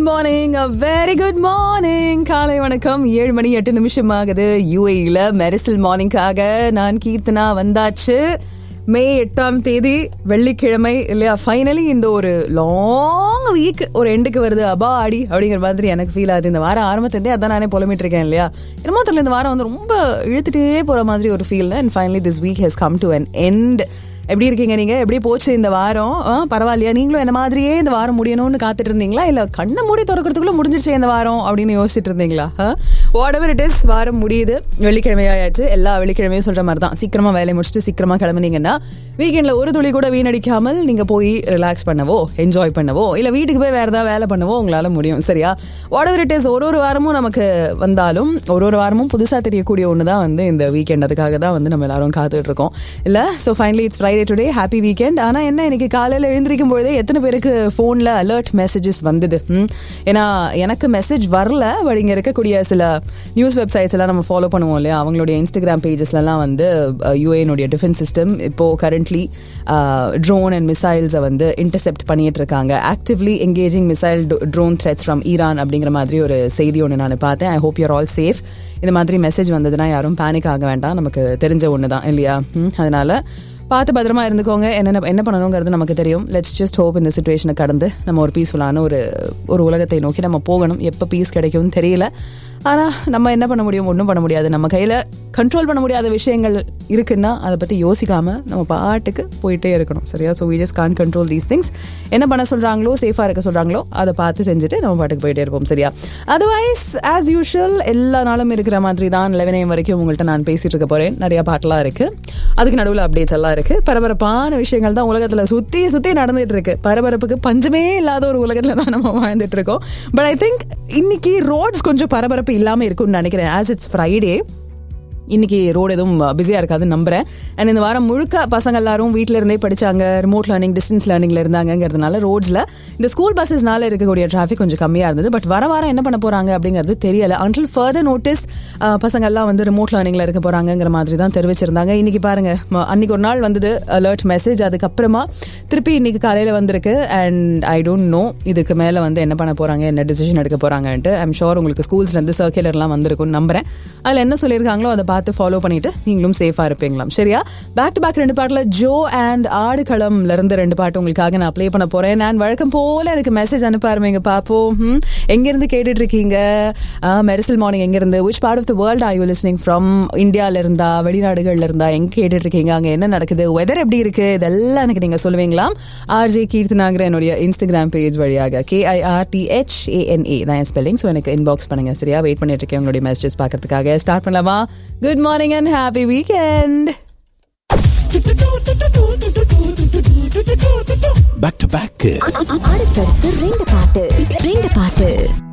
Good morning very good morning காலை வணக்கம் ஏழு மணி எட்டு நிமிஷம் ஆகுது யூஏல மெரிசல் மார்னிங்காக நான் கீர்த்தனா வந்தாச்சு மே எட்டாம் தேதி வெள்ளிக்கிழமை இல்லையா ஃபைனலி இந்த ஒரு லாங் வீக் ஒரு எண்டுக்கு வருது அபா அடி அப்படிங்கிற மாதிரி எனக்கு ஃபீல் ஆகுது இந்த வாரம் ஆரம்பத்திலேருந்தே அதான் நானே புலம்பிட்டு இருக்கேன் இல்லையா என்னமோ தெரியல இந்த வாரம் வந்து ரொம்ப இழுத்துட்டே போற மாதிரி ஒரு feel and finally this week has come to an end எப்படி இருக்கீங்க நீங்க எப்படி போச்சு இந்த வாரம் ஆ, பரவாயில்லையா நீங்களும் என்ன மாதிரியே இந்த வாரம் முடியணும்னு காத்துட்டு இருந்தீங்களா இல்ல கண்ணை மூடி திறக்கிறதுக்குள்ள முடிஞ்சிருச்சு இந்த வாரம் அப்படின்னு யோசிச்சுட்டு இருந்தீங்களா வாட் எவர் இட் இஸ் வாரம் முடியுது வெள்ளிக்கிழமையாச்சு எல்லா வெள்ளிக்கிழமையும் சொல்ற மாதிரி தான் சீக்கிரமா வேலையை முடிச்சுட்டு சீக்கிரமா கிளம்புனீங்கன்னா வீக்கெண்ட்ல ஒரு துளி கூட வீணடிக்காமல் நீங்க போய் ரிலாக்ஸ் பண்ணவோ என்ஜாய் பண்ணவோ இல்ல வீட்டுக்கு போய் வேற ஏதாவது வேலை பண்ணவோ உங்களால முடியும் சரியா வாட் எவர் இட் இஸ் ஒரு ஒரு வாரமும் நமக்கு வந்தாலும் ஒரு ஒரு வாரமும் புதுசா தெரியக்கூடிய ஒன்று தான் வந்து இந்த வீக்கெண்ட் அதுக்காக தான் வந்து நம்ம எல்லாரும் காத்துட்டு இருக்கோம் இல்ல so finally it's Friday today happy weekend ஆனா என்ன இன்னைக்கு காலையில எழுந்திருக்கும் பொழுதே எத்தனை பேருக்கு ஃபோன்ல அலர்ட் மெசேஜஸ் வந்தது ம்? ஏன்னா எனக்கு மெசேஜ் வரல பட் இங்க இருக்கக்கூடிய சில நியூஸ் வெப்சைட்ஸ் எல்லாம் நம்ம ஃபாலோ பண்ணுவோம் இல்லையா அவங்களுடைய இன்ஸ்டாகிராம் பேஜஸ்லாம் வந்து யூஏனுடைய டிஃபென்ஸ் சிஸ்டம் இப்போ கரண்ட்லி ட்ரோன் அண்ட் மிசைல்ஸை வந்து இன்டர்செப்ட் பண்ணிட்டு இருக்காங்க actively engaging missile drone threats from Iran அப்படிங்கிற மாதிரி ஒரு செய்தி ஒன்று நான் பார்த்தேன் I hope you're all safe இந்த மாதிரி மெசேஜ் வந்ததுன்னா யாரும் பேனிக் ஆக வேண்டாம் நமக்கு தெரிஞ்ச ஒன்று தான் இல்லையா ம், அதனால பார்த்து பத்திரமா இருந்துக்கோங்க என்னென்ன என்ன பண்ணணுங்கிறது நமக்கு தெரியும் லெட்ஸ் ஜஸ்ட் ஹோப் இந்த சுச்சுவேஷனை கடந்து நம்ம ஒரு பீஸ்ஃபுல்லான ஒரு ஒரு உலகத்தை நோக்கி நம்ம போகணும் எப்போ பீஸ் கிடைக்கும்னு தெரியல ஆனால் நம்ம என்ன பண்ண முடியும் ஒன்றும் பண்ண முடியாது நம்ம கையில் கண்ட்ரோல் பண்ண முடியாத விஷயங்கள் இருக்குன்னா அதை பற்றி யோசிக்காம நம்ம பாட்டுக்கு போயிட்டே இருக்கணும் சரியா so we just can't control these things என்ன பண்ண சொல்கிறாங்களோ சேஃபாக இருக்க சொல்கிறாங்களோ அதை பார்த்து செஞ்சுட்டு நம்ம பாட்டுக்கு போயிட்டே இருப்போம் சரியா அதர்வைஸ் ஆஸ் யூஷுவல் எல்லா நாளும் இருக்கிற மாதிரி தான் லெவன் ஏம் வரைக்கும் உங்கள்கிட்ட நான் பேசிட்டு இருக்க போகிறேன் நிறைய பாட்டெல்லாம் இருக்குது அதுக்கு நடுவில் அப்டேட்ஸ் எல்லாம் இருக்கு பரபரப்பான விஷயங்கள் தான் உலகத்துல சுத்தி சுத்தி நடந்துட்டு இருக்கு பரபரப்புக்கு பஞ்சமே இல்லாத ஒரு உலகத்துல தான் நம்ம வாழ்ந்துட்டு இருக்கோம் பட் ஐ திங்க் இன்னைக்கு ரோட்ஸ் கொஞ்சம் பரபரப்பு இல்லாம இருக்கும்னு நினைக்கிறேன் ஆஸ் இட்ஸ் ஃப்ரைடே இன்னைக்கு ரோடு எதுவும் பிஸியாக இருக்காதுன்னு நம்புறேன் அண்ட் இந்த வாரம் முழுக்க பசங்க எல்லாரும் வீட்டில இருந்தே படிச்சாங்க ரிமோட் லேர்னிங் டிஸ்டன்ஸ் லேர்னிங்ல இருந்தாங்கிறதுனால ரோட்ஸ்ல இந்த ஸ்கூல் பஸ்ஸஸ்னால இருக்கக்கூடிய டிராஃபிக் கொஞ்சம் கம்மியா இருந்தது பட் வர வாரம் என்ன பண்ண போறாங்க அப்படிங்கிறது தெரியல அன்டில் ஃபர்தர் நோட்டீஸ் பசங்க எல்லாம் வந்து ரிமோட் லேர்னிங்ல இருக்க போறாங்கிற மாதிரி தான் தெரிவிச்சிருந்தாங்க இன்னைக்கு பாருங்க ம- அன்னைக்கு ஒரு நாள் வந்தது அலர்ட் மெசேஜ் அதுக்கப்புறமா திருப்பி இன்னைக்கு காலையில வந்திருக்கு அண்ட் ஐ டோன்ட் நோ இதுக்கு மேல வந்து என்ன பண்ண போறாங்க என்ன டிசிஷன் எடுக்க போறாங்கன்ட்டு ஐம் ஷோர் உங்களுக்கு ஸ்கூல்ஸ்ல இருந்து சர்க்குலர்லாம் வந்திருக்கும்னு நம்புறேன் அதுல என்ன சொல்லியிருக்காங்களோ அதை பார்த்து ஃபாலோ பண்ணிட்டு நீங்களும் சேஃபா இருப்பீங்களாம் சரியா பேக் டு பேக் ரெண்டு பாட்டுல ஜோ அண்ட் ஆடுகளம்ல இருந்து ரெண்டு பாட்டு உங்களுக்காக நான் ப்ளே பண்ண போறேன் நான் வழக்கம் போல எனக்கு மெசேஜ் அனுப்ப ஆரம்பிங்க பாப்போம் ம், எங்க இருந்து கேட்டுட்டு இருக்கீங்க மெரிசல் மார்னிங் எங்க இருந்து which part of the world are you listening from இந்தியால இருந்தா வெளிநாடுகள்ல இருந்தா எங்க கேட்டுட்டு இருக்கீங்க அங்க என்ன நடக்குது வெதர் எப்படி இருக்கு இதெல்லாம் எனக்கு நீங்க சொல்லுவீங்களாம் ஆர்ஜே கீர்த்தனாங்கிற என்னுடைய இன்ஸ்டாகிராம் பேஜ் வழியாக கேஐஆர்டிஹெச் ஏஎன்ஏ தான் ஸ்பெல்லிங் ஸோ எனக்கு இன்பாக்ஸ் பண்ணுங்க சரியா வெயிட் பண்ணிட்டு இருக்கேன் உங்களுடைய மெசேஜஸ் பார்க்கறதுக்காக ஸ்டார்ட் பண்ணலாமா good morning and happy weekend back to back அடுத்தடுத்து ரெண்டு பாட்டு ரெண்டு பாட்டு